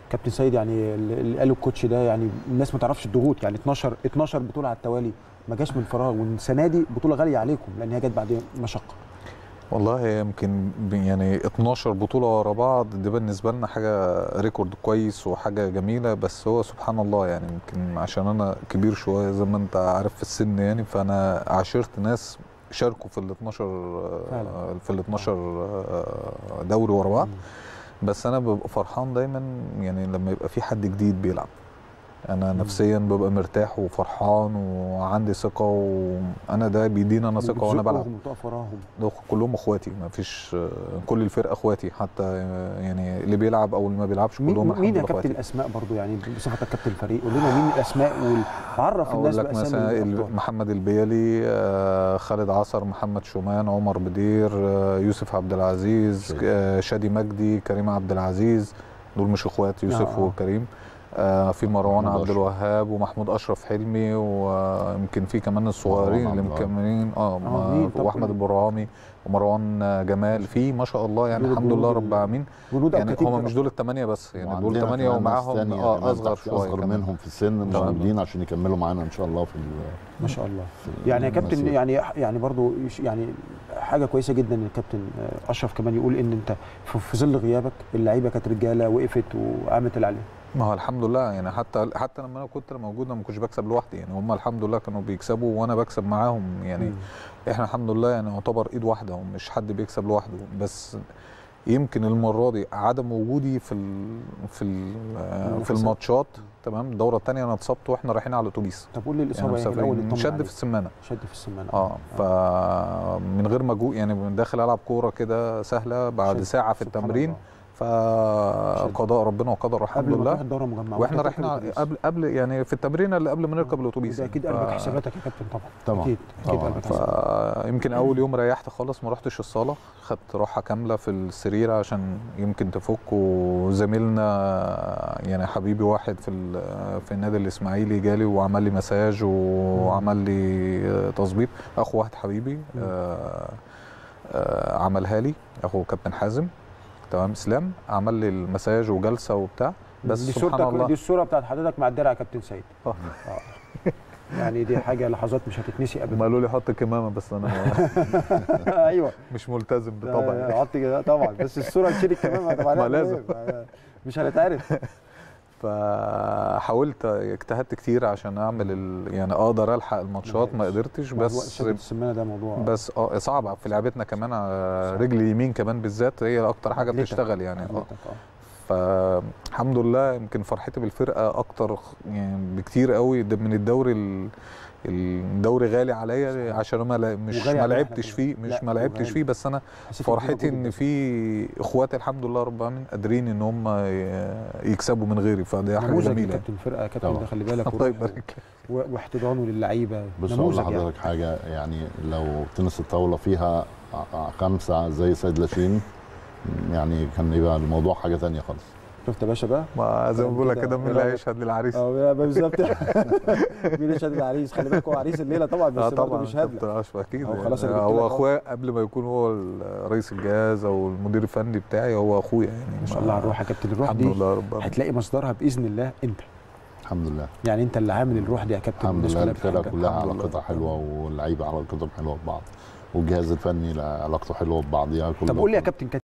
كابتن سيد يعني اللي قاله الكوتش ده يعني الناس ما تعرفش الضغوط يعني 12 12 بطوله على التوالي ما جاش من فراغ والسنه دي بطوله غاليه عليكم لان هي جت بعد مشقه والله يمكن يعني 12 بطولة ورا بعض دي بالنسبة لنا حاجة ريكورد كويس وحاجة جميلة بس هو سبحان الله يعني يمكن عشان أنا كبير شوية زي ما أنت عارف في السن يعني فأنا عاشرت ناس شاركوا في ال 12 فعلا. في ال 12 دوري ورا بعض بس أنا ببقى فرحان دايما يعني لما يبقى في حد جديد بيلعب انا نفسيا ببقى مرتاح وفرحان وعندي ثقه وانا ده بيديني انا ثقه وانا بلعب بتزقهم وتقف وراهم دول كلهم اخواتي ما فيش كل الفرقه اخواتي حتى يعني اللي بيلعب او اللي ما بيلعبش كلهم مين, الحمد مين يا لله كابتن اخواتي الاسماء برضو يعني بصفتك كابتن الفريق قول لنا مين الاسماء وعرف الناس اقول لك باسامي مثلا ال- الأبطال. محمد البيالي آه، خالد عصر محمد شومان عمر بدير آه، يوسف عبد العزيز شادي. آه، شادي مجدي كريم عبد العزيز دول مش اخوات يوسف آه. وكريم آه، في مروان محمود عبد أشرف. الوهاب ومحمود اشرف حلمي ويمكن في كمان الصغيرين مروان اللي عبد الوهاب. مكملين اه آه، مين؟ طب واحمد قول. البرامي ومروان آه، جمال في ما شاء الله يعني دول الحمد لله الجنود رب ال- العالمين جنود أو يعني كتيب هم فرق. مش دول الثمانيه بس يعني دول وعندنا ثمانيه كمان ناس ومعاهم تانية اه كمان اصغر تحت شويه اصغر كمان. منهم في السن تمام. موجودين عشان يكملوا معانا ان شاء الله في ال- ما شاء الله في يعني يا كابتن المسيرة. يعني يعني برضو يش- يعني حاجه كويسه جدا ان الكابتن آه، اشرف كمان يقول ان انت في في ظل غيابك اللعيبه كانت رجاله وقفت وعملت اللي عليها ما هو الحمد لله يعني حتى حتى لما انا كنت موجود انا ما كنتش بكسب لوحدي يعني هم الحمد لله كانوا بيكسبوا وانا بكسب معاهم يعني مم. احنا الحمد لله يعني يعتبر ايد واحده ومش حد بيكسب لوحده بس يمكن المره دي عدم وجودي في ال في ال في المنافسات. الماتشات تمام الدوره الثانيه انا اتصبت واحنا رايحين على الاتوبيس طب قول لي يعني الاصابه يعني الاول مسافرين نطمن شد عليك. في السمانه شد في السمانه اه فمن غير مجهود يعني من داخل العب كوره كده سهله بعد شد. ساعه في سبحان التمرين الله. فقضاء ربنا وقدر الحمد قبل ما تروح لله الدوره مجمعه واحنا وأنت رايحين بتركب على- الأتوبيس. قبل قبل يعني في التمرين اللي قبل ما نركب الاتوبيس وده اكيد يعني. قلبك ف- حساباتك يا كابتن طبعا طبعا. اكيد اكيد طبعا. قلبك حساباتك فيمكن اول يوم ريحت خالص ما رحتش الصاله خدت راحه كامله في السرير عشان يمكن تفك وزميلنا يعني حبيبي واحد في ال- في النادي الاسماعيلي جالي وعمل لي مساج وعمل لي تظبيط اخو واحد حبيبي آه، آه، عملها لي اخو كابتن حازم تمام اسلام عمل لي المساج وجلسه وبتاع بس دي سبحان صورتك الله دي الصوره بتاعت حضرتك مع الدرع يا كابتن سيد آه. آه. يعني دي حاجه لحظات مش هتتنسي هم ابدا قالوا لي حط كمامه بس انا ايوه مش ملتزم بطبعي حط كده طبعا بس الصوره تشيل الكمامه طبعا ما لازم. مش هنتعرف فحاولت اجتهدت كتير عشان اعمل ال... يعني اقدر الحق الماتشات ما قدرتش بس شد السمانه ده موضوع بس اه صعبه في لعبتنا كمان على رجل اليمين كمان بالذات هي اكتر حاجه عدلتك. بتشتغل يعني اه عدلتك، اه فالحمد لله يمكن فرحتي بالفرقه اكتر يعني بكتير قوي ده من الدوري ال... الدوري غالي عليا عشان ما لا- مش وغالي ما علينا لعبتش إحنا فيه كمان. مش لا، ما لعبتش وغالي. فيه بس انا حسيت فرحتي مجهود ان في اخواتي الحمد لله رب العالمين قادرين ان هم ي- يكسبوا من غيري فدي حاجه نموذج جميله كابتن الفرقه يا كابتن طبعا. ده خلي بالك الله وروحه يبارك لك و- واحتضانه للعيبه بص اقول نموذج يعني لحضرتك حاجه يعني لو تنس الطاوله فيها ع- خمسه زي سيد لاشين يعني كان يبقى الموضوع حاجه تانية خالص شفت يا باشا بقى ما زي ما بقول لك كده كده مين إيه اللي رأيك؟ هيشهد للعريس اه بالظبط مين يشهد العريس خلي بالك هو عريس الليله طبعا بس اه برضه طبعا مش هادله كابتن اشرف اكيد هو يعني خلاص أنا جبت لك هو أهو. اخويا قبل ما يكون هو ال- رئيس الجهاز او المدير الفني بتاعي هو اخويا يعني ما شاء الله على الروح يا كابتن الروح الحمد دي لله رب العالمين. هتلاقي مصدرها باذن الله انت الحمد لله يعني انت اللي عامل الروح دي يا كابتن الحمد الناس لله كلها الفرقه بتحبك. كلها الحمد لله. علاقتها حلوه واللعيبه علاقتهم حلوه ببعض والجهاز الفني علاقته حلوه ببعض يعني كله طب قول لي يا كابتن